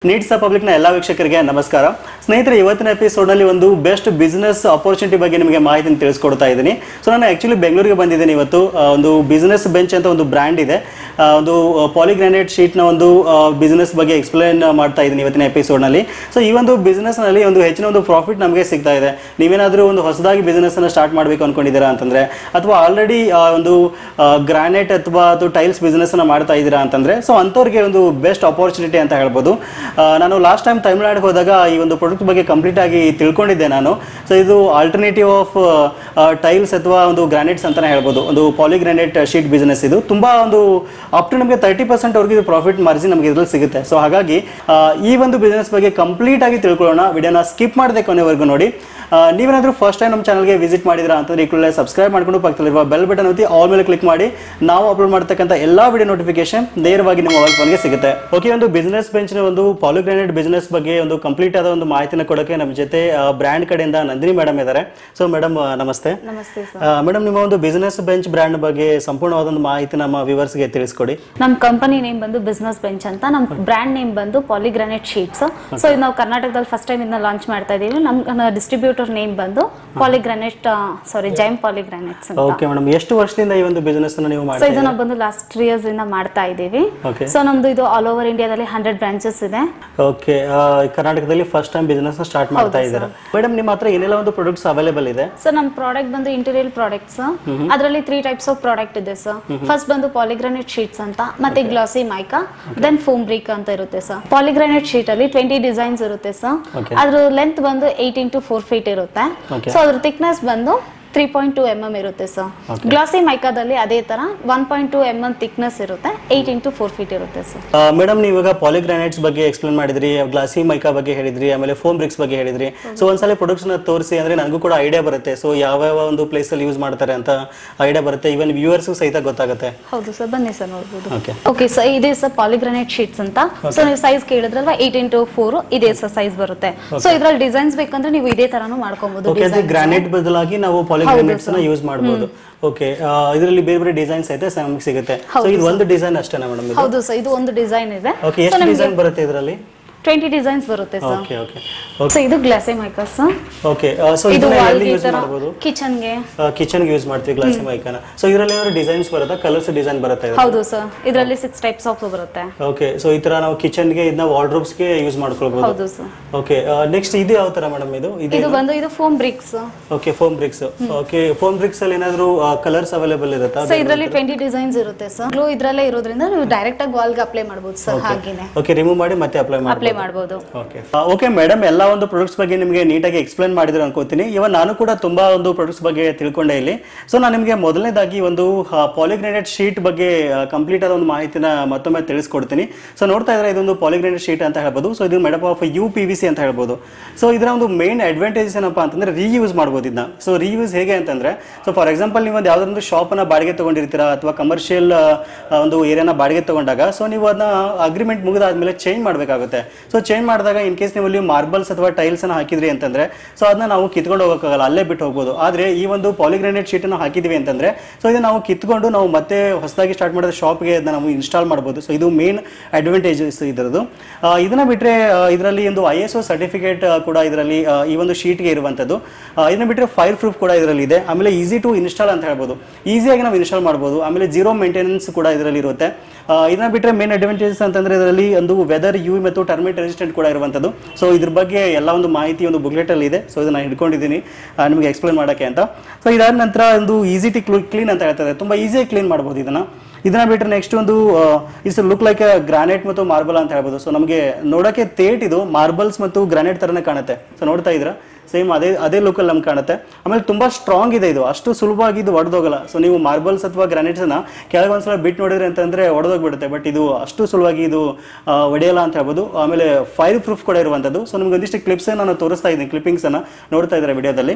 Needs ಪಬ್ಲಿಕ್ನ ಎಲ್ಲ ವೀಕ್ಷಕರಿಗೆ ನಮಸ್ಕಾರ ಸ್ನೇಹಿತರೆ ಇವತ್ತಿನ ಎಪಿಸೋಡ್ನಲ್ಲಿ ಒಂದು ಬೆಸ್ಟ್ ಬಿಸ್ನೆಸ್ ಅಪರ್ಚುನಿಟಿ ಬಗ್ಗೆ ನಿಮಗೆ ಮಾಹಿತಿನ ತಿಳಿಸ್ಕೊಡ್ತಾ ಇದ್ದೀನಿ ಸೊ ನಾನು ಆ್ಯಕ್ಚುಲಿ ಬೆಂಗಳೂರಿಗೆ ಬಂದಿದ್ದೀನಿ ಇವತ್ತು ಆ, ಒಂದು ಬಿಸ್ನೆಸ್ ಬೆಂಚ್ ಅಂತ ಒಂದು ಬ್ರ್ಯಾಂಡ್ ಇದೆ ಆ, ಒಂದು ಪಾಲಿಗ್ರಾನೈಟ್ ಶೀಟ್ನ ಒಂದು ಬಿಸ್ನೆಸ್ ಬಗ್ಗೆ ಎಕ್ಸ್ಪ್ಲೇನ್ ಮಾಡ್ತಾ ಇದ್ದೀನಿ ಇವತ್ತಿನ ಎಪಿಸೋಡ್ನಲ್ಲಿ ಸೊ ಈ ಒಂದು ಬಿಸ್ನೆಸ್ನಲ್ಲಿ ಒಂದು ಹೆಚ್ಚಿನ ಒಂದು ಪ್ರಾಫಿಟ್ ನಮಗೆ ಸಿಗ್ತಾ ಇದೆ ನೀವೇನಾದರೂ ಒಂದು ಹೊಸದಾಗಿ ಬಿಸ್ನೆಸ್ಸನ್ನು ಸ್ಟಾರ್ಟ್ ಮಾಡಬೇಕು ಅಂದ್ಕೊಂಡಿದ್ದೀರಾ ಅಂತಂದರೆ ಅಥವಾ ಆಲ್ರೆಡಿ ಒಂದು ಗ್ರಾನೈಟ್ ಅಥವಾ ಅದು ಟೈಲ್ಸ್ ಬಿಸ್ನೆಸ್ನ ಮಾಡ್ತಾ ಇದ್ದೀರಾ ಅಂತಂದರೆ ಸೊ ಅಂಥವ್ರಿಗೆ ಒಂದು ಬೆಸ್ಟ್ ಅಪರ್ಚುನಿಟಿ ಅಂತ ಹೇಳ್ಬೋದು ಆ, ನಾನು ಲಾಸ್ಟ್ ಟೈಮ್ ತಮಿಳ್ನಾಡಿಗೆ ಹೋದಾಗ ಈ ಒಂದು ಪ್ರಾಡಕ್ಟ್ ಬಗ್ಗೆ ಕಂಪ್ಲೀಟ್ ಆಗಿ ತಿಳ್ಕೊಂಡಿದ್ದೆ ನಾನು ಸೊ ಇದು ಆಲ್ಟರ್ನೇಟಿವ್ ಆಫ್ ಟೈಲ್ಸ್ ಅಥವಾ ಒಂದು ಗ್ರಾನೈಟ್ಸ್ ಅಂತಾನೆ ಹೇಳ್ಬೋದು ಒಂದು ಪಾಲಿಗ್ರಾನೈಟ್ ಶೀಟ್ ಬಿಸ್ನೆಸ್ ಇದು ತುಂಬ ಒಂದು ಅಪ್ ಟು ನಮಗೆ ತರ್ಟಿ ಪರ್ಸೆಂಟ್ ಅವ್ರಿಗೆ ಪ್ರಾಫಿಟ್ ಮಾರ್ಜಿನ್ ನಮಗೆ ಇದ್ರಲ್ಲಿ ಸಿಗುತ್ತೆ ಸೊ ಹಾಗಾಗಿ ಆ, ಈ ಒಂದು ಬಿಸ್ನೆಸ್ ಬಗ್ಗೆ ಕಂಪ್ಲೀಟ್ ಆಗಿ ತಿಳ್ಕೊಳ್ಳೋಣ ವಿಡಿಯೋನ ಸ್ಕಿಪ್ ಮಾಡದೆ ಕೊನೆವರೆಗೂ ನೋಡಿ ಆ, ನೀವೇನಾದ್ರೂ ಫಸ್ಟ್ ಟೈಮ್ ನಮ್ಮ ಚಾನಲ್ಗೆ ವಿಸಿಟ್ ಮಾಡಿದ್ರಾ ಅಂತಂದ್ರೆ ಈ ಕೂಡಲೇ ಸಬ್ಸ್ಕ್ರೈಬ್ ಮಾಡ್ಕೊಂಡು ಪಕ್ಕದಲ್ಲಿರುವ ಬೆಲ್ ಬಟನ್ ಒತ್ತಿ ಆಲ್ ಮೇಲೆ ಕ್ಲಿಕ್ ಮಾಡಿ ನಾವು ಅಪ್ಲೋಡ್ ಮಾಡ್ತಕ್ಕಂಥ ಎಲ್ಲಾ ವಿಡಿಯೋ ನೋಟಿಫಿಕೇಶನ್ ನೇರವಾಗಿ ನಿಮ್ಮ ಮೊಬೈಲ್ ಫೋನ್ಗೆ ಸಿಗುತ್ತೆ ಓಕೆ ಒಂದು ಬಿಸ್ನೆಸ್ ಬೆಂಚ್ನ ಒಂದು ಪಾಲಿಗ್ರಾನೈಟ್ ಬಿಸ್ನೆಸ್ ಬಗ್ಗೆ ಒಂದು ಕಂಪ್ಲೀಟ್ ಆದ ಒಂದು ಮಾಹಿತಿನ ಕೊಡೋಕೆ ನಮ್ಮ ಜೊತೆ ಬ್ರ್ಯಾಂಡ್ ಕಡೆಯಿಂದ ನಂದಿನಿ ಮೇಡಮ್ ಇದ್ದಾರೆ so madam namaste namaste sir madam ನಿಮ್ಮ ಒಂದು ಬಿಸ್ನೆಸ್ ಬೆಂಚ್ ಬ್ರ್ಯಾಂಡ್ ಬಗ್ಗೆ ಸಂಪೂರ್ಣವಾದ ಒಂದು ಮಾಹಿತಿ ನಮ್ಮ ವ್ಯೂವರ್ಸ್ಗೆ ತಿಳಿಸ್ಕೊಡಿ ನಮ್ಮ ಕಂಪನಿ ನೇಮ್ ಬಂದು ಬಿಸ್ನೆಸ್ ಬೆಂಚ್ ಅಂತ ನಮ್ಮ ಬ್ರ್ಯಾಂಡ್ ನೇಮ್ ಬಂದು ಪಾಲಿಗ್ರಾನೈಟ್ ಶೀಟ್ಸ್ ಸೊ ಇದು ನಾವು ಕರ್ನಾಟಕದಲ್ಲಿ ಫಸ್ಟ್ ಟೈಮ್ ಇದನ್ನ ಲಾಂಚ್ ಮಾಡ್ತಾ ಇದೀವಿ ನಮ್ಮ ಡಿಸ್ಟ್ರಿಬ್ಯೂಟರ್ ನೇಮ್ ಬಂದು ಪಾಲಿಗ್ರಾನೈಟ್ ಸಾರಿ ಜೈಮ್ ಪಾಲಿಗ್ರಾನೈಟ್ಸ್ ಅಂತ ಓಕೆ ಮೇಡಮ್ ಎಷ್ಟು ವರ್ಷದಿಂದ ಈ ಒಂದು ಬಿಸ್ನೆಸ್ ನೀವು ಸೊ ಮಾಡ್ತಾ ಇದು ನಾವು ಬಂದು ಲಾಸ್ಟ್ ತ್ರೀ ಇಯರ್ಸ್ ಇಂದ ಮಾಡ್ತಾ ಇದೀವಿ ಓಕೆ ಸೊ ನಮ್ದು ಇದು ಆಲ್ ಓವರ್ ಇಂಡಿಯಾದಲ್ಲಿ ಹಂಡ್ರೆಡ್ ಬ್ರಾಂಚಸ್ ಇದೆ ಓಕೆ ಕರ್ನಾಟಕದಲ್ಲಿ ಫಸ್ಟ್ ಟೈಮ್ ಬಿಸ್ನೆಸ್ ಸ್ಟಾರ್ಟ್ ಮಾಡ್ತಾ ಇದ್ದಾರೆ ಮೇಡಮ್ ನಿಮ್ಮ ಹತ್ರ ಏನೆಲ್ಲ ಒಂದು ಪ್ರಾಡಕ್ಟ್ಸ್ ಅವೈಲೇಬಲ್ ಇದೆ ಸೊ ನಮ್ಮ ಪ್ರಾಡಕ್ಟ್ ಬಂದು ಇಂಟೀರಿಯರ್ ಪ್ರಾಡಕ್ಟ್ಸ್ ಅದರಲ್ಲಿ ತ್ರೀ ಟೈಪ್ಸ್ ಆಫ್ ಪ್ರಾಡಕ್ಟ್ ಇದೆ ಸರ್ ಫಸ್ಟ್ ಬಂದು ಪಾಲಿಗ್ರಾನೈಟ್ ಶೀಟ್ಸ್ ಅಂತ ಮತ್ತೆ glossy mica then foam brick ಅಂತ ಇರುತ್ತೆ ಸರ್ ಪಾಲಿಗ್ರಾನೈಟ್ ಶೀಟ್ ಅಲ್ಲಿ ಟ್ವೆಂಟಿ ಡಿಸೈನ್ಸ್ ಇರುತ್ತೆ ಸರ್ Okay. ಅದ್ರ ಲೆಂತ್ ಬಂದು ಏಟ್ ಇಂಟು ಫೋರ್ ಫೀಟ್ ಇರುತ್ತೆ Okay. ಸೊ ಅದ್ರ ಥಿಕ್ನೆಸ್ ಬಂದು three point two M M ಇರುತ್ತೆ ಸರ್ ಗ್ಲಾಸಿ ಮೈಕಾದಲ್ಲಿ ಅದೇ ತರ one point two M M thickness ಇರುತ್ತೆ ಏಟ್ ಇಂಟು ಫೋರ್ ಫೀಟ್ ಇರುತ್ತೆ ಸರ್ ಮೇಡಮ್ ನೀವು ಇವಾಗ ಪಾಲಿಗ್ರಾನೈಟ್ಸ್ ಬಗ್ಗೆ ಎಕ್ಸ್ಪ್ಲೇನ್ ಮಾಡಿದ್ರಿ ಗ್ಲಾಸಿ ಮೈಕಾ ಬಗ್ಗೆ ಹೇಳಿದ್ರಿ ಆಮೇಲೆ ಫೋಮ್ ಬ್ರಿಕ್ಸ್ ಬಗ್ಗೆ ಹೇಳಿದ್ರಿ ಸೊ ಒಂದ್ಸಲ products ನ ತೋರಿಸಿ ಅಂದ್ರೆ ನನಗೂ ಕೂಡ ಐಡಿಯಾ ಬರುತ್ತೆ ಸೊ ಯಾವ ಒಂದು place ಅಲ್ಲಿ ಯೂಸ್ ಮಾಡ್ತಾರೆ ಅಂತ ಐಡಿಯಾ ಬರುತ್ತೆ ಈವನ್ ವ್ಯೂವರ್ಸ್ಗೂ ಸಹಿತ ಗೊತ್ತಾಗುತ್ತೆ ಹೌದು ಸರ್ ಬನ್ನಿ ಸರ್ ನೋಡ್ಬೋದು ಓಕೆ ಓಕೆ ಸರ್ ಇದೆ ಸರ್ ಪಾಲಿಗ್ರಾನೈಟ್ ಶೀಟ್ಸ್ ಅಂತ ಸೊ ನೀವು ಸೈಜ್ ಕೇಳಿದ್ರಲ್ವಾ ಏಟ್ ಇಂಟು ಫೋರ್ ಇದೆ ಸರ್ ಸೈಜ್ ಬರುತ್ತೆ ಸೊ ಇದ್ರಲ್ಲಿ ಡಿಸೈನ್ಸ್ ಬೇಕಂದ್ರೆ ನೀವು ಇದೇ ತರಾನು ಮಾಡ್ಕೊಬಹುದು ಓಕೆ ಅದೇ ಗ್ರಾನೈಟ್ ಬದಲಾಗಿ ನಾವು ಪಾಲಿಗ್ರಾನೈಟ್ಸ್ ನ ಯೂಸ್ ಮಾಡಬಹುದು ಓಕೆ ಇದರಲ್ಲಿ ಬೇರೆ ಬೇರೆ ಡಿಸೈನ್ಸ್ ಐತೆ ನಮಗೆ ಸಿಗುತ್ತೆ ಸೊ ಇದು ಒಂದು ಡಿಸೈನ್ ಅಷ್ಟೇನಾ ಮೇಡಮ್ ಇದು ಹೌದು ಸರ್ ಇದು ಒಂದು ಡಿಸೈನ್ ಇದೆ ಓಕೆ ಎಷ್ಟು ಡಿಸೈನ್ ಬರುತ್ತೆ ಇದರಲ್ಲಿ ಟ್ವೆಂಟಿ ಡಿಸೈನ್ಸ್ ಬರುತ್ತೆ ಸರ್ ಓಕೆ ಓಕೆ ಸೊ ಇದು ಗ್ಲಾಸೆ ಮೈಕಸ್ ಓಕೆ ಸೊ ಇದು ಇದನ್ನ ಎಲ್ಲಿ ವಾಲ್ಗೆ ಯೂಸ್ ತರ ಮಾಡ್ಬೋದು ಕಿಚನ್ಗೆ ಕಿಚನ್ಗೆ ಯೂಸ್ ಮಾಡ್ತೀವಿ ಗ್ಲಾಸಿ ಮೈಕನ ಸೊ ಇದರಲ್ಲಿ ಏನಾದ್ರು ಡಿಸೈನ್ಸ್ ಬರುತ್ತಾ ಕಲರ್ಸ್ ಡಿಸೈನ್ ಬರುತ್ತೆ ಇದು ಹೌದು ಸರ್ ಇದರಲ್ಲಿ ಸಿಕ್ಸ್ ಟೈಪ್ಸ್ ಆಫ್ ಬರುತ್ತೆ ಓಕೆ ಸೊ ಈ ತರ ನಾವು ಕಿಚನ್ಗೆ ಇದನ್ನ ವಾರ್ಡ್ರೋಬ್ಸ್ಗೆ ಯೂಸ್ ಮಾಡ್ಕೊಳ್ಬಹುದು ಹೌದು ಸರ್ ಓಕೆ ನೆಕ್ಸ್ಟ್ ಇದು ಯಾವ ತರ ಮೇಡಮ್ ಇದು ಇದು ಇದು ಬಂದು ಇದು foam bricks okay foam bricks okay foam bricks ಅಲ್ಲಿ ಏನಾದ್ರು ಕಲರ್ಸ್ ಅವೈಲೇಬಲ್ ಇರುತ್ತಾ ಸೊ ಇದರಲ್ಲಿ ಟ್ವೆಂಟಿ ಡಿಸೈನ್ಸ್ ಇರುತ್ತೆ ಸರ್ ಗ್ಲೂ ಇದ್ರಲ್ಲೇ ಇರೋದ್ರಿಂದ ನೀವು ಡೈರೆಕ್ಟ್ ಆಗಿ ವಾಲ್ಗೆ ಅಪ್ಲೈ ಮಾಡ್ಬೋದು ಸರ್ ಹಾಗೇನೆ ಓಕೆ ರಿಮೂವ್ ಮಾಡಿ ಮತ್ತೆ ಅಪ್ಲೈ ಮಾಡಿ ಅಪ್ಲೈ ಮಾಡ್ಬೋದು ಓಕೆ ಓಕೆ ಮೇಡಮ್ ಎಲ್ಲ ಒಂದು ಪ್ರಾಡಕ್ಟ್ಸ್ ಬಗ್ಗೆ ನಿಮಗೆ ನೀಟಾಗಿ ಎಕ್ಸ್ಪ್ಲೇನ್ ಮಾಡಿದ್ರು ಅನ್ಕೋತೀನಿ ಇವನ್ ನಾನು ಕೂಡ ತುಂಬಾ ಒಂದು ಪ್ರಾಡಕ್ಟ್ಸ್ ಬಗ್ಗೆ ತಿಳ್ಕೊಂಡೆ ಇಲ್ಲಿ ಸೊ ನಾನು ನಿಮಗೆ ಮೊದಲನೇದಾಗಿ ಒಂದು ಪಾಲಿಗ್ರಾನೈಟ್ ಶೀಟ್ ಬಗ್ಗೆ ಕಂಪ್ಲೀಟ್ ಆದ ಒಂದು ಮಾಹಿತಿನ ಮತ್ತೊಮ್ಮೆ ತಿಳಿಸ್ಕೊಡ್ತೀನಿ ಸೊ ನೋಡ್ತಾ ಇದ್ರೆ ಇದೊಂದು ಪಾಲಿಗ್ರಾನೈಟ್ ಶೀಟ್ ಅಂತ ಹೇಳ್ಬೋದು ಸೊ ಇದು made up of U P V C ಅಂತ ಹೇಳ್ಬೋದು ಸೊ ಇದರ ಒಂದು ಮೇನ್ ಅಡ್ವಾಂಟೇಜಸ್ ಏನಪ್ಪಾ ಅಂತಂದ್ರೆ ರೀಯೂಸ್ ಮಾಡ್ಬೋದು ಇದನ್ನ ಸೊ ರೀಯೂಸ್ ಹೇಗೆ ಅಂತಂದ್ರೆ ಸೊ ಫಾರ್ ಎಕ್ಸಾಂಪಲ್ ನೀವು ಒಂದು ಯಾವ್ದಾದ್ರು ಶಾಪನ್ನ ಬಾಡಿಗೆ ತಗೊಂಡಿರ್ತೀರಾ ಅಥವಾ ಕಮರ್ಷಿಯಲ್ ಒಂದು ಏರಿಯಾನ ಬಾಡಿಗೆ ತಗೊಂಡಾಗ ಸೊ ನೀವು ಅದನ್ನ ಅಗ್ರಿಮೆಂಟ್ ಮುಗಿದಾದ್ಮೇಲೆ ಚೇಂಜ್ ಮಾಡಬೇಕಾಗುತ್ತೆ ಸೊ ಚೇಂಜ್ ಮಾಡಿದಾಗ ಇನ್ ಕೇಸ್ ನೀವು ಅಲ್ಲಿ ಮಾರ್ಬಲ್ಸ್ ಅಥವಾ ಟೈಲ್ಸ್ ಅನ್ನ ಹಾಕಿದ್ರಿ ಅಂತಂದ್ರೆ ಸೊ ಅದನ್ನ ನಾವು ಕಿತ್ಕೊಂಡು ಹೋಗೋಕ್ಕಾಗಲ್ಲ ಅಲ್ಲೇ ಬಿಟ್ಟು ಹೋಗ್ಬೋದು ಆದ್ರೆ ಈ ಒಂದು ಪಾಲಿಗ್ರಾನೈಟ್ ಶೀಟ್ ಅನ್ನು ಹಾಕಿದ್ವಿ ಅಂತಂದ್ರೆ ಸೊ ಇದನ್ನ ನಾವು ಕಿತ್ಕೊಂಡು ನಾವು ಮತ್ತೆ ಹೊಸದಾಗಿ ಸ್ಟಾರ್ಟ್ ಮಾಡಿದ ಶಾಪ್ಗೆ ಅದನ್ನ ನಾವು ಇನ್ಸ್ಟಾಲ್ ಮಾಡ್ಬೋದು ಸೊ ಇದು ಮೇನ್ ಅಡ್ವಾಂಟೇಜಸ್ ಇದರದು ಆ, ಇದನ್ನ ಬಿಟ್ರೆ ಇದರಲ್ಲಿ ಒಂದು ಐ ಎಸ್ ಒ ಸರ್ಟಿಫಿಕೇಟ್ ಕೂಡ ಇದರಲ್ಲಿ ಆ, ಈ ಒಂದು ಶೀಟ್ಗೆ ಇರುವಂಥದ್ದು ಆ, ಇದನ್ನ ಬಿಟ್ಟರೆ ಫೈರ್ ಪ್ರೂಫ್ ಕೂಡ ಇದರಲ್ಲಿ ಇದೆ ಆಮೇಲೆ ಈಸಿ ಟು ಇನ್ಸ್ಟಾಲ್ ಅಂತ ಹೇಳ್ಬೋದು ಈಸಿಯಾಗಿ ನಾವು ಇನ್ಸ್ಟಾಲ್ ಮಾಡ್ಬೋದು ಆಮೇಲೆ ಜೀರೋ ಮೇಂಟೆನೆನ್ಸ್ ಕೂಡ ಇದರಲ್ಲಿ ಇರುತ್ತೆ ಆ, ಇದನ್ನ ಬಿಟ್ಟರೆ ಮೇನ್ ಅಡ್ವಾಂಟೇಜಸ್ ಅಂತಂದ್ರೆ ಇದರಲ್ಲಿ ಒಂದು ವೆದರ್ ಯು ಮತ್ತು ಟರ್ಮಿಟ್ ರೆಸಿಸ್ಟೆಂಟ್ ಕೂಡ ಇರುವಂಥದ್ದು ಸೊ ಇದ್ರ ಬಗ್ಗೆ ಎಲ್ಲ ಒಂದು ಮಾಹಿತಿ ಒಂದು ಬುಕ್ಲೆಟ್ ಅಲ್ಲಿ ಇದೆ ಸೊ ಇದನ್ನ ಹಿಡ್ಕೊಂಡಿದ್ದೀನಿ ಆ, ನಿಮಗೆ ಎಕ್ಸ್ಪ್ಲೇನ್ ಮಾಡೋಕ್ಕೆ ಅಂತ ಸೊ ಇದಾದ ನಂತರ ಒಂದು ಈಸಿ ಟಿ ಕ್ಲೀನ್ ಅಂತ ಹೇಳ್ತಾರೆ ತುಂಬಾ ಈಸಿಯಾಗಿ ಕ್ಲೀನ್ ಮಾಡ್ಬೋದು ಇದನ್ನ ಇದನ್ನ ಬಿಟ್ಟರೆ ನೆಕ್ಸ್ಟ್ ಒಂದು ಇಟ್ಸ್ ಲುಕ್ ಲೈಕ್ ಗ್ರಾನೈಟ್ ಮತ್ತು ಮಾರ್ಬಲ್ ಅಂತ ಹೇಳ್ಬೋದು ಸೊ ನಮಗೆ ನೋಡೋಕ್ಕೆ ತೇಟ್ ಇದು ಮಾರ್ಬಲ್ಸ್ ಮತ್ತು ಗ್ರಾನೈಟ್ ತರನೇ ಕಾಣುತ್ತೆ ಸೊ ನೋಡ್ತಾ ಇದ್ರ ಸೇಮ್ ಅದೇ ಅದೇ ಲುಕಲ್ಲಿ ನಮ್ಗೆ ಕಾಣುತ್ತೆ ಆಮೇಲೆ ತುಂಬಾ ಸ್ಟ್ರಾಂಗ್ ಇದೆ ಇದು ಅಷ್ಟು ಸುಲಭವಾಗಿ ಇದು ಒಡೆದೋಗಲ್ಲ ಸೊ ನೀವು ಮಾರ್ಬಲ್ಸ್ ಅಥವಾ ಗ್ರಾನೈಟ್ಸ್ನ ಕೆಳಗೆ ಒಂದ್ಸಲ ಬಿಟ್ಟು ನೋಡಿದ್ರೆ ಅಂತಂದ್ರೆ ಒಡೆದೋಗ್ಬಿಡುತ್ತೆ ಬಟ್ ಇದು ಅಷ್ಟು ಸುಲಭವಾಗಿ ಇದು ಆ, ಒಡೆಯಲ್ಲ ಅಂತ ಹೇಳ್ಬೋದು ಆಮೇಲೆ ಫೈರ್ ಪ್ರೂಫ್ ಕೂಡ ಇರುವಂಥದ್ದು ಸೊ ನಿಮ್ಗೆ ಒಂದಿಷ್ಟು ಕ್ಲಿಪ್ಸ್ ನಾನು ತೋರಿಸ್ತಾ ಇದ್ದೀನಿ ಕ್ಲಿಪ್ಪಿಂಗ್ಸ್ ಅನ್ನ ನೋಡ್ತಾ ಇದ್ದಾರೆ ವಿಡಿಯೋದಲ್ಲಿ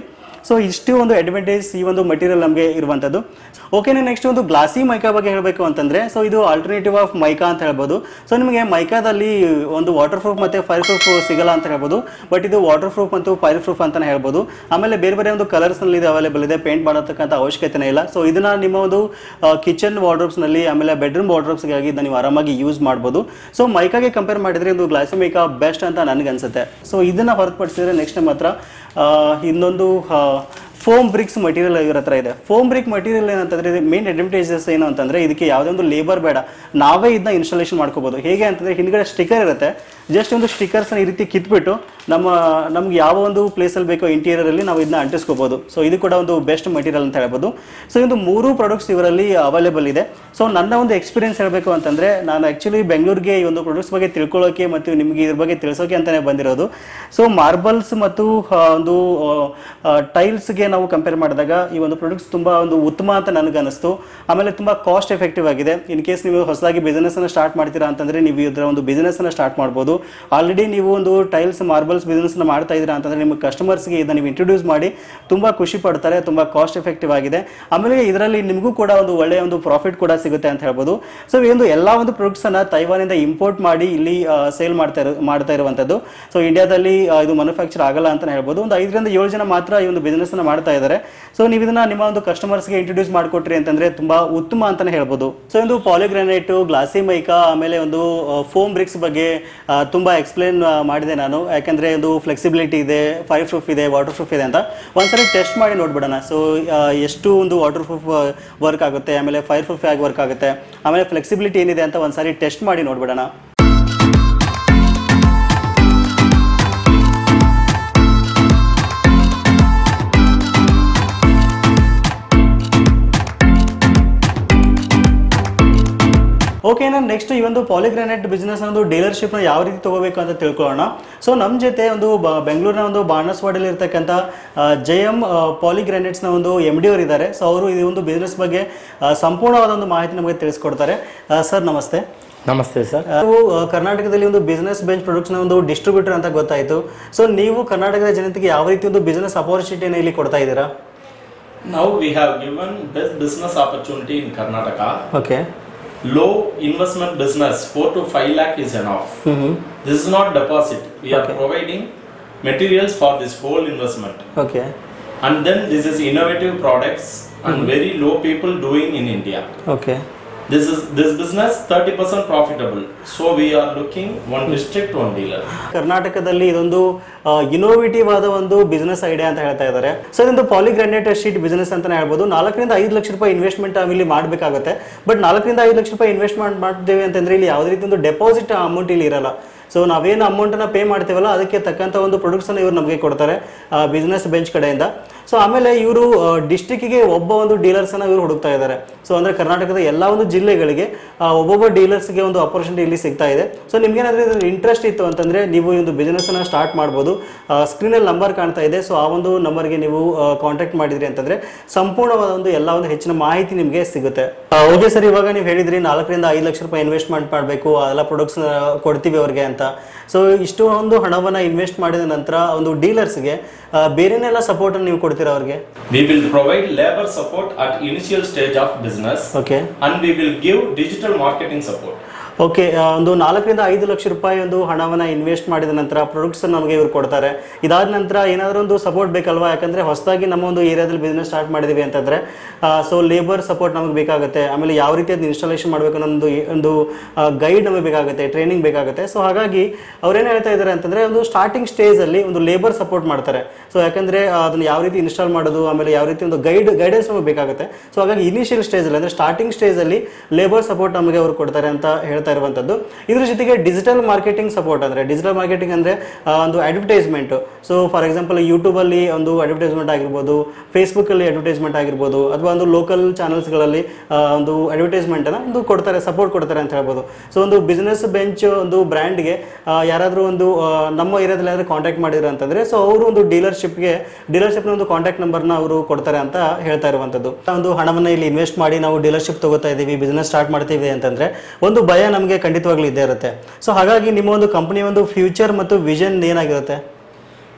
ಸೊ ಇಷ್ಟು ಒಂದು ಅಡ್ವಾಂಟೇಜ್ ಈ ಒಂದು ಮಟೀರಿಯಲ್ ನಮಗೆ ಇರುವಂಥದ್ದು ಓಕೆ ನೆಕ್ಸ್ಟ್ ಒಂದು ಗ್ಲಾಸಿ ಮೈಕಾ ಬಗ್ಗೆ ಹೇಳಬೇಕು ಅಂತಂದ್ರೆ ಸೊ ಇದು ಆಲ್ಟರ್ನೇಟಿವ್ ಆಫ್ ಮೈಕಾ ಅಂತ ಹೇಳ್ಬೋದು ಸೊ ನಿಮಗೆ ಮೈಕಾದಲ್ಲಿ ಒಂದು ವಾಟರ್ ಪ್ರೂಫ್ ಮತ್ತೆ ಫೈರ್ ಪ್ರೂಫ್ ಸಿಗಲ್ಲ ಅಂತ ಹೇಳ್ಬೋದು ಬಟ್ ಇದು ವಾಟರ್ ಪ್ರೂಫ್ ಮತ್ತು ಫೈರ್ ಪ್ರೂಫ್ ಅಂತಾನೆ ಹೇಳ್ಬೋದು ಆಮೇಲೆ ಬೇರೆ ಬೇರೆ ಒಂದು ಕಲರ್ಸ್ ನಲ್ಲಿ ಇದು ಅವೈಲೇಬಲ್ ಇದೆ ಪೇಂಟ್ ಮಾಡತಕ್ಕಂಥ ಅವಶ್ಯಕತೆನೇ ಇಲ್ಲ ಸೊ ಇದನ್ನ ನಿಮ್ಮ ಒಂದು ಕಿಚನ್ ವಾರ್ಡ್ರೋಬ್ಸ್ ನಲ್ಲಿ ಆಮೇಲೆ ಬೆಡ್ರೂಮ್ ವಾರ್ಡ್ರೋಬ್ಸ್ಗಾಗಿ ಇದನ್ನ ನೀವು ಆರಾಮಾಗಿ ಯೂಸ್ ಮಾಡ್ಬೋದು ಸೊ ಮೈಕಾಗೆ ಕಂಪೇರ್ ಮಾಡಿದ್ರೆ ಒಂದು ಗ್ಲಾಸಿ ಮೈಕಾ ಬೆಸ್ಟ್ ಅಂತ ನನಗೆ ಅನ್ಸುತ್ತೆ ಸೊ ಇದನ್ನ ಹೊರತುಪಡಿಸಿದ್ರೆ ನೆಕ್ಸ್ಟ್ ನಮ್ಮ ಹತ್ರ ಆ, ಇನ್ನೊಂದು ಫೋಮ್ ಬ್ರಿಕ್ಸ್ ಮಟೀರಿಯಲ್ ಇವ್ರ ಹತ್ರ ಇದೆ ಫೋಮ್ ಬ್ರಿಕ್ ಮಟೀರಿಯಲ್ ಏನಂತಂದ್ರೆ ಮೇನ್ ಅಡ್ವಾಂಟೇಜಸ್ ಏನು ಅಂತಂದ್ರೆ ಇದಕ್ಕೆ ಯಾವುದೇ ಒಂದು ಲೇಬರ್ ಬೇಡ ನಾವೇ ಇದನ್ನ ಇನ್ಸ್ಟಾಲೇಷನ್ ಮಾಡ್ಕೋಬಹುದು ಹೇಗೆ ಅಂತಂದ್ರೆ ಹಿಂದ್ಗಡೆ ಸ್ಟಿಕರ್ ಇರುತ್ತೆ ಜಸ್ಟ್ ಒಂದು ಸ್ಟಿಕರ್ಸ್ ಈ ರೀತಿ ಕಿತ್ಬಿಟ್ಟು ನಮ್ಮ ನಮ್ಗೆ ಯಾವ ಒಂದು ಪ್ಲೇಸಲ್ಲಿ ಬೇಕೋ ಇಂಟೀರಿಯರ್ ಅಲ್ಲಿ ನಾವು ಇದನ್ನ ಅಂಟಿಸ್ಕೋಬಹುದು ಸೊ ಇದು ಕೂಡ ಒಂದು ಬೆಸ್ಟ್ ಮಟೀರಿಯಲ್ ಅಂತ ಹೇಳ್ಬೋದು ಸೊ ಇದು ಮೂರು ಪ್ರಾಡಕ್ಟ್ಸ್ ಇವರಲ್ಲಿ ಅವೈಲೇಬಲ್ ಇದೆ ಸೊ ನನ್ನ ಒಂದು ಎಕ್ಸ್ಪೀರಿಯನ್ಸ್ ಹೇಳಬೇಕು ಅಂತಂದ್ರೆ ನಾನು ಆಕ್ಚುಲಿ ಬೆಂಗಳೂರಿಗೆ ಈ ಒಂದು ಪ್ರಾಡಕ್ಟ್ಸ್ ಬಗ್ಗೆ ತಿಳ್ಕೊಳ್ಳೋಕೆ ಮತ್ತು ನಿಮಗೆ ಇದ್ರ ಬಗ್ಗೆ ತಿಳಿಸೋಕೆ ಅಂತಾನೆ ಬಂದಿರೋದು ಸೊ ಮಾರ್ಬಲ್ಸ್ ಮತ್ತು ಆ, ಒಂದು ಟೈಲ್ಸ್ಗೆ ನಾವು ಕಂಪೇರ್ ಮಾಡಿದಾಗ ಈ ಒಂದು ಪ್ರಾಡಕ್ಟ್ಸ್ ತುಂಬಾ ಒಂದು ಉತ್ತಮ ಅಂತ ನನಗೆ ಅನಿಸ್ತು ಆಮೇಲೆ ತುಂಬಾ ಕಾಸ್ಟ್ ಎಫೆಕ್ಟಿವ್ ಆಗಿದೆ ಇನ್ ಕೇಸ್ ನೀವು ಹೊಸದಾಗಿ ಬಿಸ್ನೆಸ್ ಅನ್ನ ಸ್ಟಾರ್ಟ್ ಮಾಡ್ತೀರಾ ಅಂತಂದ್ರೆ ನೀವು ಇದರ ಒಂದು ಬಿಸ್ನೆಸ್ ಅನ್ನ ಸ್ಟಾರ್ಟ್ ಮಾಡ್ಬೋದು ಆಲ್ರೆಡಿ ನೀವು ಒಂದು ಟೈಲ್ಸ್ ಮಾರ್ಬಲ್ಸ್ ಬಿಸ್ನೆಸ್ ನ ಮಾಡ್ತಾ ಇದ್ದೀರಾ ಅಂತಂದ್ರೆ ನಿಮ್ಮ ಕಸ್ಟಮರ್ಸ್ಗೆ ಇದನ್ನ ನೀವು ಇಂಟ್ರೊಡ್ಯೂಸ್ ಮಾಡಿ ತುಂಬಾ ಖುಷಿ ಪಡ್ತಾರೆ ತುಂಬಾ ಕಾಸ್ಟ್ ಎಫೆಕ್ಟಿವ್ ಆಗಿದೆ ಆಮೇಲೆ ಇದರಲ್ಲಿ ನಿಮಗೂ ಕೂಡ ಒಂದು ಒಳ್ಳೆಯ ಒಂದು ಪ್ರಾಫಿಟ್ ಕೂಡ ಸಿಗುತ್ತೆ ಅಂತ ಹೇಳ್ಬೋದು ಸೊ ಈ ಒಂದು ಎಲ್ಲಾ ಒಂದು ಪ್ರಾಡಕ್ಟ್ಸ್ ಅನ್ನ ತೈವಾನಿಂದ ಇಂಪೋರ್ಟ್ ಮಾಡಿ ಇಲ್ಲಿ ಸೇಲ್ ಮಾಡ್ತಾ ಇರೋ ಮಾಡ್ತಾ ಇರುವಂತದ್ದು ಸೊ ಇಂಡಿಯಾದಲ್ಲಿ ಆ, ಇದು ಮ್ಯಾನುಫ್ಯಾಕ್ಚರ್ ಆಗಲ್ಲ ಅಂತ ಹೇಳ್ಬೋದು ಒಂದು ಐದರಿಂದ ಏಳು ಜನ ಮಾತ್ರ ಈ ಒಂದು ಬಿಸ್ನೆಸ್ ಅನ್ನ ಮಾಡ್ತಾ ಇದ್ದಾರೆ ಸೊ ನೀವು ಇದನ್ನ ನಿಮ್ಮ ಒಂದು ಕಸ್ಟಮರ್ಸ್ಗೆ ಇಂಟ್ರೊಡ್ಯೂಸ್ ಮಾಡಿಕೊಟ್ರಿ ಅಂತಂದ್ರೆ ತುಂಬಾ ಉತ್ತಮ ಅಂತಾನೆ ಹೇಳ್ಬೋದು ಸೊ ಒಂದು ಪಾಲಿಗ್ರಾನೈಟ್ ಗ್ಲಾಸಿ ಮೈಕಾ ಆಮೇಲೆ ಒಂದು ಫೋಮ್ ಬ್ರಿಕ್ಸ್ ಬಗ್ಗೆ ಆ, ತುಂಬಾ ಎಕ್ಸ್ಪ್ಲೇನ್ ಮಾಡಿದೆ ನಾನು ಯಾಕಂದ್ರೆ ಒಂದು ಫ್ಲೆಕ್ಸಿಬಿಲಿಟಿ ಇದೆ ಫೈರ್ ಪ್ರೂಫ್ ಇದೆ ವಾಟರ್ ಪ್ರೂಫ್ ಇದೆ ಅಂತ ಒಂದ್ಸರಿ ಟೆಸ್ಟ್ ಮಾಡಿ ನೋಡ್ಬಿಡೋಣ ಸೊ ಎಷ್ಟು ಒಂದು ವಾಟರ್ ಪ್ರೂಫ್ ವರ್ಕ್ ಆಗುತ್ತೆ ಆಮೇಲೆ ಫೈರ್ ಪ್ರೂಫ್ ಆಗಿ ವರ್ಕ್ ಆಗುತ್ತೆ ಆಮೇಲೆ ಫ್ಲೆಕ್ಸಿಬಿಲಿಟಿ ಏನಿದೆ ಅಂತ ಒಂದ್ಸರಿ ಟೆಸ್ಟ್ ಮಾಡಿ ನೋಡ್ಬಿಡೋಣ ಓಕೆ ನಾನು ನೆಕ್ಸ್ಟ್ ಈ ಒಂದು ಪಾಲಿಗ್ರಾನೈಟ್ ಬಿಸ್ನೆಸ್ ಒಂದು ಡೀಲರ್ಶಿಪ್ನ ಯಾವ ರೀತಿ ತಗೋಬೇಕು ಅಂತ ತಿಳ್ಕೊಳ್ಳೋಣ ಸೊ ನಮ್ಮ ಜೊತೆ ಒಂದು ಬ- ಬೆಂಗಳೂರಿನ ಒಂದು ಬಾಣಸ್ವಾಡಲ್ಲಿ ಇರ್ತಕ್ಕಂಥ ಜಯಮ್ ಪಾಲಿಗ್ರಾನೈಟ್ಸ್ನ ಒಂದು ಎಮ್ ಡಿ ಅವರು ಇದ್ದಾರೆ ಸೊ ಅವರು ಈ ಒಂದು ಬಿಸ್ನೆಸ್ ಬಗ್ಗೆ ಆ, ಸಂಪೂರ್ಣವಾದ ಒಂದು ಮಾಹಿತಿ ನಮಗೆ ತಿಳಿಸ್ಕೊಡ್ತಾರೆ ಸರ್ ನಮಸ್ತೆ ನಮಸ್ತೆ ಸರ್ ನೀವು ಆ, ಕರ್ನಾಟಕದಲ್ಲಿ ಒಂದು ಬಿಸ್ನೆಸ್ ಬೆಂಚ್ ಪ್ರಾಡಕ್ಟ್ಸ್ನ ಒಂದು ಡಿಸ್ಟ್ರಿಬ್ಯೂಟರ್ ಅಂತ ಗೊತ್ತಾಯಿತು ಸೊ ನೀವು ಕರ್ನಾಟಕದ ಜನತೆಗೆ ಯಾವ ರೀತಿ ಒಂದು ಬಿಸ್ನೆಸ್ ಅಪಾರ್ಚುನಿಟಿನ ಇಲ್ಲಿ ಕೊಡ್ತಾ ಇದ್ದೀರಾ Now we have given best business opportunity in Karnataka. Okay Low investment business, 4 to 5 lakh is enough. This is not deposit. We are providing materials for this whole investment. Okay And then this is innovative products and very low people doing in India. Okay This is this business 30% profitable. So we are looking one district, one dealer. ಕರ್ನಾಟಕದಲ್ಲಿ ಇದೊಂದು innovative ಆದ ಒಂದು business idea ಅಂತ ಹೇಳ್ತಾ ಇದ್ದಾರೆ so ಇದೊಂದು polygranite sheet business ಅಂತಾನೆ ಹೇಳ್ಬೋದು ನಾಲ್ಕರಿಂದ ಐದು ಲಕ್ಷ ರೂಪಾಯಿ ಇನ್ವೆಸ್ಟ್ಮೆಂಟ್ ಇಲ್ಲಿ ಮಾಡಬೇಕಾಗುತ್ತೆ ಬಟ್ ನಾಲ್ಕರಿಂದ ಐದು ಲಕ್ಷ ರೂಪಾಯಿ ಇನ್ವೆಸ್ಟ್ಮೆಂಟ್ ಮಾಡ್ತೇವೆ ಅಂತಂದ್ರೆ ಇಲ್ಲಿ ಯಾವುದೇ ರೀತಿ ಒಂದು ಡೆಪಾಸಿಟ್ ಅಮೌಂಟ್ ಇಲ್ಲಿ ಇರಲ್ಲ ಸೊ ನಾವೇನು ಅಮೌಂಟನ್ನು ಪೇ ಮಾಡ್ತೀವಲ್ಲ ಅದಕ್ಕೆ ತಕ್ಕಂಥ ಒಂದು ಪ್ರಾಡಕ್ಟ್ಸನ್ನು ಇವರು ನಮಗೆ ಕೊಡ್ತಾರೆ ಬಿಸ್ನೆಸ್ ಬೆಂಚ್ ಕಡೆಯಿಂದ ಸೊ ಆಮೇಲೆ ಇವರು ಡಿಸ್ಟಿಕ್ಕಿಗೆ ಒಬ್ಬ ಒಂದು ಡೀಲರ್ಸನ್ನು ಇವರು ಹುಡುಕ್ತಾ ಇದ್ದಾರೆ ಸೊ ಅಂದರೆ ಕರ್ನಾಟಕದ ಎಲ್ಲ ಒಂದು ಜಿಲ್ಲೆಗಳಿಗೆ ಆ, ಒಬ್ಬೊಬ್ಬ ಡೀಲರ್ಸ್ಗೆ ಒಂದು ಅಪರ್ಚುನಿಟಿ ಇಲ್ಲಿ ಸಿಗ್ತಾ ಇದೆ ಸೊ ನಿಮ್ಗೇನಾದ್ರೂ ಇದ್ರ ಇಂಟ್ರೆಸ್ಟ್ ಇತ್ತು ಅಂತಂದರೆ ನೀವು ಈ ಒಂದು ಬಿಸ್ನೆಸ್ಸನ್ನು ಸ್ಟಾರ್ಟ್ ಮಾಡ್ಬೋದು ಸ್ಕ್ರೀನಲ್ಲಿ ನಂಬರ್ ಕಾಣ್ತಾ ಇದೆ ಸೊ ಆ ಒಂದು ನಂಬರ್ಗೆ ನೀವು ಕಾಂಟ್ಯಾಕ್ಟ್ ಮಾಡಿದ್ರಿ ಅಂತಂದರೆ ಸಂಪೂರ್ಣವಾದ ಒಂದು ಎಲ್ಲ ಒಂದು ಹೆಚ್ಚಿನ ಮಾಹಿತಿ ನಿಮಗೆ ಸಿಗುತ್ತೆ ಓಕೆ ಸರ್ ಇವಾಗ ನೀವು ಹೇಳಿದ್ರಿ ನಾಲ್ಕರಿಂದ ಐದು ಲಕ್ಷ ರೂಪಾಯಿ ಇನ್ವೆಸ್ಟ್ಮೆಂಟ್ ಮಾಡಬೇಕು ಎಲ್ಲ ಪ್ರಾಡಕ್ಟ್ಸ್ ಕೊಡ್ತೀವಿ ಅವ್ರಿಗೆ ಅಂತ ಸೊ ಇಷ್ಟು ಒಂದು ಹಣವನ್ನು ಇನ್ವೆಸ್ಟ್ ಮಾಡಿದ ನಂತರ ಒಂದು ಡೀಲರ್ಸ್ಗೆ ಬೇರೆನೆಲ್ಲ ಸಪೋರ್ಟನ್ನು ನೀವು ಕೊಡ್ತೀರಾ ಅವ್ರಿಗೆ We will provide labor support at initial stage of business okay and we will give digital marketing support. Okay ಒಂದು ನಾಲ್ಕರಿಂದ ಐದು ಲಕ್ಷ ರೂಪಾಯಿ ಒಂದು ಹಣವನ್ನು ಇನ್ವೆಸ್ಟ್ ಮಾಡಿದ ನಂತರ ಪ್ರಾಡಕ್ಟ್ಸ್ ನಮಗೆ ಇವ್ರು ಕೊಡ್ತಾರೆ ಇದಾದ ನಂತರ ಏನಾದರೂ ಒಂದು ಸಪೋರ್ಟ್ ಬೇಕಲ್ವಾ ಯಾಕಂದರೆ ಹೊಸದಾಗಿ ನಮ್ಮ ಒಂದು ಏರಿಯಾದಲ್ಲಿ ಬಿಸ್ನೆಸ್ ಸ್ಟಾರ್ಟ್ ಮಾಡಿದ್ದೀವಿ ಅಂತಂದರೆ ಸೊ ಲೇಬರ್ ಸಪೋರ್ಟ್ ನಮಗೆ ಬೇಕಾಗುತ್ತೆ ಆಮೇಲೆ ಯಾವ ರೀತಿ ಅದನ್ನ ಇನ್ಸ್ಟಾಲೇಷನ್ ಮಾಡಬೇಕು ಅನ್ನೋ ಒಂದು ಗೈಡ್ ನಮಗೆ ಬೇಕಾಗುತ್ತೆ ಟ್ರೈನಿಂಗ್ ಬೇಕಾಗುತ್ತೆ ಸೊ ಹಾಗಾಗಿ ಅವ್ರೇನು ಹೇಳ್ತಾ ಇದ್ದಾರೆ ಅಂತಂದರೆ ಒಂದು ಸ್ಟಾರ್ಟಿಂಗ್ ಸ್ಟೇಜಲ್ಲಿ ಒಂದು ಲೇಬರ್ ಸಪೋರ್ಟ್ ಮಾಡ್ತಾರೆ ಸೊ ಯಾಕಂದರೆ ಅದನ್ನು ಯಾವ ರೀತಿ ಇನ್ಸ್ಟಾಲ್ ಮಾಡೋದು ಆಮೇಲೆ ಯಾವ ರೀತಿ ಒಂದು ಗೈಡ್ ಗೈಡೆನ್ಸ್ ನಮಗೆ ಬೇಕಾಗುತ್ತೆ ಸೊ ಹಾಗಾಗಿ ಇನಿಷಿಯಲ್ ಸ್ಟೇಜಲ್ಲಿ ಅಂದರೆ ಸ್ಟಾರ್ಟಿಂಗ್ ಸ್ಟೇಜಲ್ಲಿ ಲೇಬರ್ ಸಪೋರ್ಟ್ ನಮಗೆ ಅವರು ಕೊಡ್ತಾರೆ ಅಂತ ಹೇಳ್ತಾ ಇರುವಂಥದ್ದು ಇದ್ರ ಜೊತೆಗೆ ಡಿಜಿಟಲ್ ಮಾರ್ಕೆಟಿಂಗ್ ಸಪೋರ್ಟ್ ಅಂದರೆ ಡಿಜಿಟಲ್ ಮಾರ್ಕೆಟಿಂಗ್ ಅಂದರೆ ಒಂದು ಅಡ್ವರ್ಟೈಸ್ಮೆಂಟ್ ಸೊ ಫಾರ್ ಎಕ್ಸಾಂಪಲ್ ಯೂಟ್ಯೂಬಲ್ಲಿ ಒಂದು ಅಡ್ವರ್ಟೈಸ್ಮೆಂಟ್ ಆಗಿರ್ಬೋದು ಫೇಸ್ಬುಕ್ಕಲ್ಲಿ ಅಡ್ವರ್ಟೈಸ್ಮೆಂಟ್ ಆಗಿರ್ಬೋದು ಅಥವಾ ಒಂದು ಲೋಕಲ್ ಚಾನಲ್ಸ್ಗಳಲ್ಲಿ ಒಂದು ಅಡ್ವರ್ಟೈಸ್ಮೆಂಟನ್ನು ಒಂದು ಕೊಡ್ತಾರೆ ಸಪೋರ್ಟ್ ಕೊಡ್ತಾರೆ ಅಂತ ಹೇಳ್ಬೋದು ಸೊ ಒಂದು ಬಿಸ್ನೆಸ್ ಬೆಂಚ್ ಒಂದು ಬ್ರ್ಯಾಂಡ್ಗೆ ಯಾರಾದರೂ ಒಂದು ಆ, ನಮ್ಮ ಏರಿಯಾದಲ್ಲಿ ಯಾರಾದರೂ ಕಾಂಟ್ಯಾಕ್ಟ್ ಮಾಡಿದ್ರು ಅಂತಂದರೆ ಸೊ ಅವರು ಒಂದು ಡೀಲರ್ಶಿಪ್ಗೆ ಡೀಲರ್ಶಿಪ್ನ ಒಂದು ಕಾಂಟ್ಯಾಕ್ಟ್ ನಂಬರ್ನ ಅವರು ಕೊಡ್ತಾರೆ ಅಂತ ಹೇಳ್ತಾ ಇರುವಂಥದ್ದು ಒಂದು ಹಣವನ್ನು ಇಲ್ಲಿ ಇನ್ವೆಸ್ಟ್ ಮಾಡಿ ನಾವು ಡೀಲರ್ಶಿಪ್ ತಗೋತಾ ಇದ್ದೀವಿ ಬಿಸ್ನೆಸ್ ಸ್ಟಾರ್ಟ್ ಮಾಡ್ತೀವಿ ಅಂತಂದರೆ ಒಂದು ಭಯ ನಮಗೆ ಖಂಡಿತವಾಗ್ಲೂ ಇದ್ದೇ ಇರುತ್ತೆ ಸೊ ಹಾಗಾಗಿ ನಿಮ್ಮ ಒಂದು ಕಂಪನಿ ಒಂದು ಫ್ಯೂಚರ್ ಮತ್ತು ವಿಷನ್ ಏನಾಗಿರುತ್ತೆ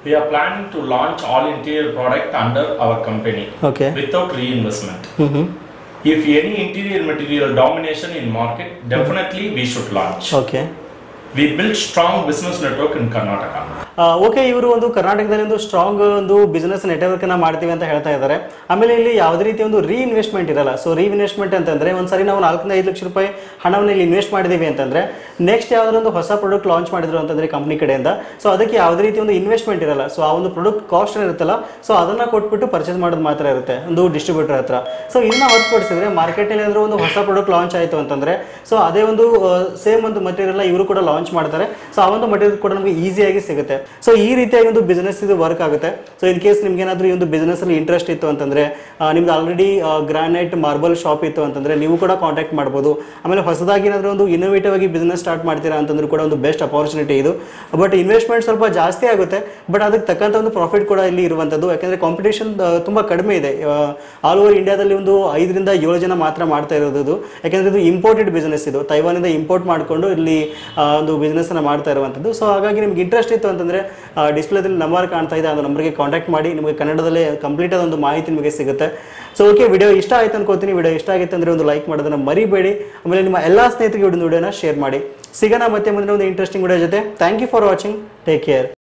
We are planning to launch all interior product under our company okay without reinvestment. ಹ್ಞೂ ಹ್ಞೂ If any interior material domination in market, definitely we should launch. Okay We built strong business network in Karnataka. Okay ಇವರು ಒಂದು ಕರ್ನಾಟಕದಲ್ಲಿ ಒಂದು strong ಒಂದು business network ಅನ್ನ ಮಾಡ್ತೀವಿ ಅಂತ ಹೇಳ್ತಾ ಇದ್ದಾರೆ ಆಮೇಲೆ ಇಲ್ಲಿ ಯಾವುದೇ ರೀತಿ ಒಂದು ರೀಇನ್ವೆಸ್ಟ್ಮೆಂಟ್ ಇರಲ್ಲ ಸೊ ರೀಇನ್ವೆಸ್ಟ್ಮೆಂಟ್ ಅಂತಂದ್ರೆ ಒಂದ್ಸರಿ ನಾವು ನಾಲ್ಕರಿಂದ ಐದು ಲಕ್ಷ ರೂಪಾಯಿ ಹಣವನ್ನು ಇಲ್ಲಿ ಇನ್ವೆಸ್ಟ್ ಮಾಡಿದೀವಿ ಅಂತಂದ್ರೆ ನೆಕ್ಸ್ಟ್ ಯಾವ್ದಾದ್ರು ಒಂದು ಹೊಸ ಪ್ರಾಡಕ್ಟ್ ಲಾಂಚ್ ಮಾಡಿದ್ರು ಅಂತಂದ್ರೆ ಕಂಪ್ನಿ ಕಡೆಯಿಂದ ಸೊ ಅದಕ್ಕೆ ಯಾವುದೇ ರೀತಿ ಒಂದು ಇನ್ವೆಸ್ಟ್ಮೆಂಟ್ ಇರಲ್ಲ ಸೊ ಆ ಒಂದು ಪ್ರಾಡಕ್ಟ್ ಕಾಸ್ಟ್ ಇರುತ್ತಲ್ಲ ಸೊ ಅದನ್ನ ಕೊಟ್ಬಿಟ್ಟು ಪರ್ಚೇಸ್ ಮಾಡೋದು ಮಾತ್ರ ಇರುತ್ತೆ ಒಂದು ಡಿಸ್ಟ್ರಿಬ್ಯೂಟರ್ ಹತ್ರ ಸೊ ಇದನ್ನ ಹೊರತುಪಡಿಸಿದ್ರೆ ಮಾರ್ಕೆಟಲ್ಲಿ ಏನಾದ್ರು ಒಂದು ಹೊಸ ಪ್ರಾಡಕ್ಟ್ ಲಾಂಚ್ ಆಯಿತು ಅಂತಂದ್ರೆ ಸೊ ಅದೇ ಒಂದು ಸೇಮ್ ಒಂದು ಮಟೀರಿಯಲ್ ಇವರು ಕೂಡ ಲಾಂಚ್ ಮಾಡ್ತಾರೆ ಸೊ ಆ ಒಂದು ಮಟೀರಿಯಲ್ ಕೂಡ ನಮಗೆ ಈಸಿಯಾಗಿ ಸಿಗುತ್ತೆ ಸೊ ಈ ರೀತಿಯಾಗಿ ಒಂದು ಬಿಸ್ನೆಸ್ ಇದು ವರ್ಕ್ ಆಗುತ್ತೆ ಸೊ ಇನ್ ಕೇಸ್ ನಿಮ್ಗೆ ಏನಾದರೂ ಈ ಒಂದು business ಅಲ್ಲಿ ಇಂಟ್ರೆಸ್ಟ್ ಇತ್ತು ಅಂತಂದ್ರೆ ಆ, ನಿಮ್ದು ಆಲ್ರೆಡಿ ಗ್ರಾನೈಟ್ ಮಾರ್ಬಲ್ ಶಾಪ್ ಇತ್ತು ಅಂತಂದ್ರೆ ನೀವು ಕೂಡ ಕಾಂಟ್ಯಾಕ್ಟ್ ಮಾಡ್ಬೋದು ಆಮೇಲೆ ಹೊಸದಾಗಿ ಏನಾದರೂ ಒಂದು ಇನೋವೇಟಿವ್ ಆಗಿ ಬಿಸ್ನೆಸ್ ಸ್ಟಾರ್ಟ್ ಮಾಡ್ತೀರಾ ಅಂತಂದ್ರೂ ಕೂಡ ಒಂದು ಬೆಸ್ಟ್ ಅಪಾರ್ಚುನಿಟಿ ಇದು ಬಟ್ ಇನ್ವೆಸ್ಟ್ಮೆಂಟ್ ಸ್ವಲ್ಪ ಜಾಸ್ತಿ ಆಗುತ್ತೆ ಬಟ್ ಅದಕ್ಕೆ ತಕ್ಕಂಥ ಒಂದು ಪ್ರಾಫಿಟ್ ಕೂಡ ಇಲ್ಲಿ ಇರುವಂಥದ್ದು ಯಾಕಂದ್ರೆ ಕಾಂಪಿಟೇಷನ್ ತುಂಬ ಕಡಿಮೆ ಇದೆ ಆಲ್ ಓವರ್ ಇಂಡಿಯಾದಲ್ಲಿ ಒಂದು ಐದರಿಂದ ಏಳು ಜನ ಮಾತ್ರ ಮಾಡ್ತಾ ಇರೋದು ಇದು ಯಾಕಂದ್ರೆ ಇದು ಇಂಪೋರ್ಟೆಡ್ ಬಿಸ್ನೆಸ್ ಇದು ತೈವಾನಿಂದ ಇಂಪೋರ್ಟ್ ಮಾಡಿಕೊಂಡು ಇಲ್ಲಿ ಆ, ಒಂದು ಬಿಸ್ನೆಸ್ ಅನ್ನ ಮಾಡ್ತಾ ಇರುವಂಥದ್ದು ಸೊ ಹಾಗಾಗಿ ನಿಮ್ಗೆ ಇಂಟ್ರೆಸ್ಟ್ ಇತ್ತು ಅಂತಂದ್ರೆ ಡಿಸ್ಪ್ಲೇದಲ್ಲಿ ನಂಬರ್ ಕಾಣ್ತಾ ಇದೆ ಆ ನಂಬರ್ಗೆ ಕಾಂಟ್ಯಾಕ್ಟ್ ಮಾಡಿ ನಿಮಗೆ ಕನ್ನಡದಲ್ಲೇ ಕಂಪ್ಲೀಟ್ ಆದ ಒಂದು ಮಾಹಿತಿ ನಿಮಗೆ ಸಿಗುತ್ತೆ ಸೊ ಓಕೆ ವಿಡಿಯೋ ಇಷ್ಟ ಆಯ್ತು ಅನ್ಕೋತೀನಿ ವಿಡಿಯೋ ಇಷ್ಟ ಆಗಿತ್ತು ಅಂದ್ರೆ ಒಂದು ಲೈಕ್ ಮಾಡೋದನ್ನ ಮರಿಬೇಡಿ ಆಮೇಲೆ ನಿಮ್ಮ ಎಲ್ಲ ಸ್ನೇಹಿತರಿಗೆ ಒಂದು ವಿಡಿಯೋನ ಶೇರ್ ಮಾಡಿ ಸಿಗೋಣ ಮತ್ತೆ ಮುಂದಿನ ಒಂದು ಇಂಟ್ರೆಸ್ಟಿಂಗ್ ವಿಡಿಯೋ ಜೊತೆ thank you for watching take care